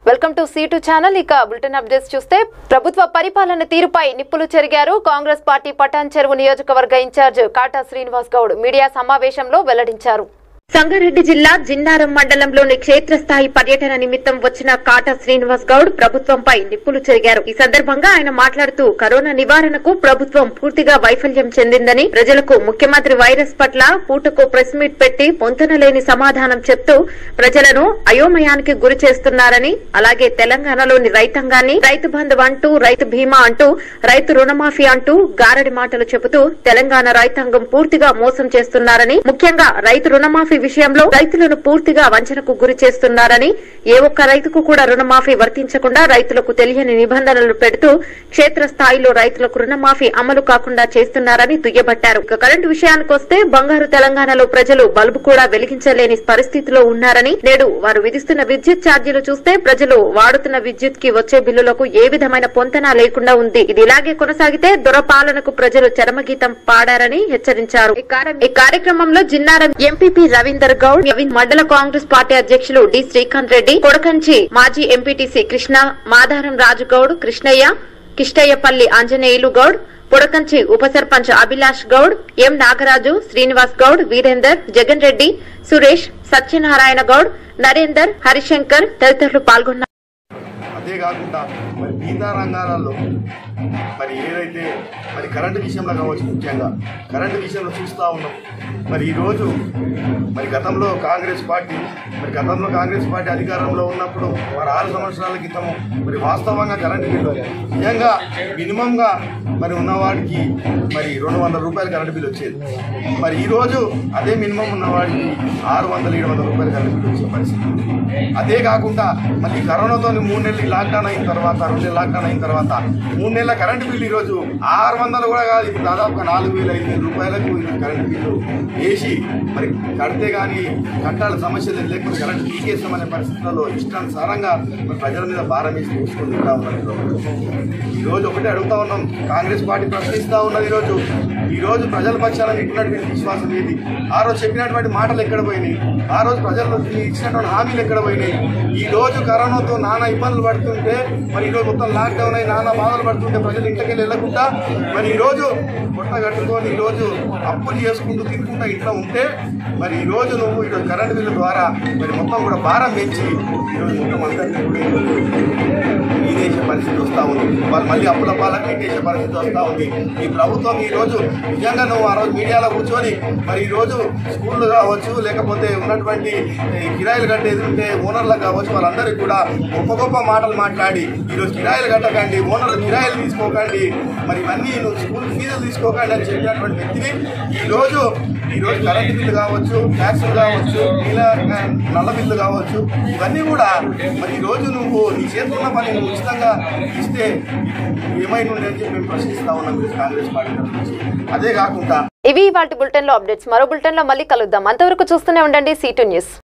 Welcome to C channel ఇక bulletin updates చూస్తే ప్రభుత్వ పరిపాలన తీరుపై నిప్పులు చెరిగారు కాంగ్రెస్ పార్టీ పటాన్ చెరువు నియోజకవర్గ ఇన్ఛార్జ్ కాటా శ్రీనివాస్ గౌడ్ మీడియా సమావేశంలో వెల్లడించారు సంగారెడ్డి జిల్లా జిన్నారం మండలంలోని క్షేత్రస్థాయి పర్యటన నిమిత్తం వచ్చిన కాటా శ్రీనివాస్ గౌడ్ ప్రభుత్వంపై నిప్పులు చెరిగారు ఈ సందర్భంగా ఆయన మాట్లాడుతూ కరోనా నివారణకు ప్రభుత్వం పూర్తిగా వైఫల్యం చెందిందని ప్రజలకు ముఖ్యమంత్రి వైరస్ పట్ల పూటకు ప్రెస్ మీట్ పెట్టి పొంతనలేని సమాధానం చెప్తూ ప్రజలను అయోమయానికి గురి చేస్తున్నారని అలాగే తెలంగాణలోని రైతాంగాన్ని రైతు బంధు అంటూ రైతు బీమా అంటూ రైతు రుణమాఫీ అంటూ గారడి మాటలు చెబుతూ తెలంగాణ రైతాంగం పూర్తిగా మోసం చేస్తున్నారని ముఖ్యంగా రైతు రుణమాఫీ విషయంలో రైతులను పూర్తిగా వంచనకు గురి చేస్తున్నారని ఏ ఒక్క రైతుకు కూడా రుణమాఫీ వర్తించకుండా రైతులకు తెలియని నిబంధనలు పెడుతూ క్షేత్రస్థాయిలో రైతులకు రుణమాఫీ అమలు కాకుండా చేస్తున్నారని దుయ్యబట్టారు ఇక కరెంటు విషయానికి వస్తే బంగారు తెలంగాణలో ప్రజలు బల్బు కూడా వెలిగించలేని పరిస్థితిలో ఉన్నారని నేడు వారు విధిస్తున్న విద్యుత్ ఛార్జీలు చూస్తే ప్రజలు వాడుతున్న విద్యుత్ కి వచ్చే బిల్లులకు ఏ విధమైన పొంతన లేకుండా ఉంది ఇది ఇలాగే కొనసాగితే దురపాలనకు ప్రజలు చరమగీతం పాడారని హెచ్చరించారు ఈ కార్య- ఈ కార్యక్రమంలో Jinnaram MPP Ravinder Goud Naveen mandal Congress party అధ్యక్షులు డి శ్రీకాంత్ రెడ్డి కొడకంచి మాజీ ఎంపీటీసీ కృష్ణ మాధారం రాజు గౌడ్ కృష్ణయ్య కిష్టయ్యపల్లి ఆంజనేయులు గౌడ్ పొడకంచి ఉప సర్పంచ్ అభిలాష్ గౌడ్ ఎం నాగరాజు శ్రీనివాస్ గౌడ్ వీరేందర్ జగన్ రెడ్డి సురేష్ సత్యనారాయణ గౌడ్ నరేందర్ హరిశంకర్ తదితరులు పాల్గొన్నారు అదే కాకుండా మరి మిగతా రంగాలలో మరి ఏదైతే మరి కరెంటు విషయంలో కావచ్చు ముఖ్యంగా కరెంటు విషయంలో చూస్తూ ఉన్నాం మరి ఈరోజు మరి గతంలో కాంగ్రెస్ పార్టీ మరి గతంలో కాంగ్రెస్ పార్టీ అధికారంలో ఉన్నప్పుడు మరి ఆరు సంవత్సరాల క్రితము మరి వాస్తవంగా కరెంటు బిల్లు నిజంగా మినిమంగా మరి ఉన్నవాడికి మరి రెండు వందల రూపాయల కరెంటు బిల్లు వచ్చేది మరి ఈరోజు అదే మినిమం ఉన్నవాడికి ఆరు వందల ఏడు వందల రూపాయల కరెంటు బిల్లు వచ్చే పరిస్థితి ఉంది. అదే కాకుండా మళ్ళీ కరోనాతో మూడు నెలలు లాక్డౌన్ అయిన తర్వాత రెండు నెలలు లాక్డౌన్ అయిన తర్వాత మూడు నెలల కరెంటు బిల్లు ఈరోజు ఆరు వందలు కూడా కాదు ఇప్పుడు దాదాపుగా నాలుగు వేల ఐదు వేల రూపాయలకు ఈరోజు కరెంటు బిల్లు వేసి మరి కడితే కానీ కట్టాల సమస్యలు లేకపోతే కరెంటు తీసేస్తామనే పరిస్థితుల్లో ఇష్టానుసారంగా మరి ప్రజల మీద భారం వేసి తీసుకొని తింటా ఉన్నారు ఈ ప్రభుత్వం. ఈ రోజు ఒకటే అడుగుతా ఉన్నాం కాంగ్రెస్ పార్టీ ప్రశ్నిస్తా ఉన్నది ఈ రోజు ఈ రోజు ప్రజల పక్షాన మీకున్నటువంటి విశ్వాసం ఏది ఆ రోజు చెప్పినటువంటి మాటలు ఎక్కడ పోయినాయి ఆ రోజు ప్రజలకు ఇచ్చినటువంటి హామీలు ఎక్కడ పోయినాయి ఈ రోజు కరోనాతో నానా ఇబ్బందులు పడుతుంటే మరి ఈ రోజు మొత్తం లాక్డౌన్ అయి నానా బాధలు పడుతుంటే ప్రజలు ఇంటికి వెళ్ళకుండా మరి ఈ రోజు పొట్ట కట్టుకొని ఈ రోజు అప్పులు చేసుకుంటూ తినుకుంటూ ఇంట్లో ఉంటే మరి ఈ రోజు నువ్వు ఈరోజు కరెంటు బిల్లు ద్వారా మరి మొత్తం కూడా భారం పెంచి ఈరోజు మొత్తం అందరికీ కూడా ఈ దేశ పరిస్థితి వస్తూ ఉంది వాళ్ళు మళ్ళీ అప్పుల పాలకు ఈ దేశ పరిస్థితి వస్తూ ఉంది ఈ ప్రభుత్వం ఈ రోజు నిజంగా నువ్వు ఆ రోజు మీడియాలో కూర్చొని మరి ఈ రోజు స్కూళ్ళు కావచ్చు లేకపోతే ఉన్నటువంటి ఈ కిరాయిలు కట్టేది ఉంటే ఓనర్లకు కావచ్చు వాళ్ళందరికీ కూడా గొప్ప గొప్ప మాటలు మాట్లాడి ఈరోజు కిరాయిలు కట్టకండి ఓనర్లు కిరాయిలు తీసుకోకండి మరి ఇవన్నీ నువ్వు స్కూల్ ఫీజులు తీసుకోకండి అని చెప్పినటువంటి వ్యక్తిని ఈ రోజు ఈ రోజు కరెంటు బిల్లు కావచ్చు ట్యాక్సులు కావచ్చు నీళ్ళ నల్ల బిల్లు కావచ్చు ఇవన్నీ కూడా మరి ఈ రోజు నువ్వు నీ చేతిలో ఉన్న పని నువ్వు ఉచితంగా ఇస్తే ఏమైనా ఉండే అని చెప్పి మేము ప్రశ్నిస్తా ఉన్నాం ఈ కాంగ్రెస్ పార్టీ తరఫు నుంచి. అదే కాకుండా ఇవి వాటి బులెటిన్ లో అప్డేట్స్ మరో బులెటిన్ లో మళ్ళీ కలుద్దాం అంతవరకు చూస్తూనే ఉండండి సీ న్యూస్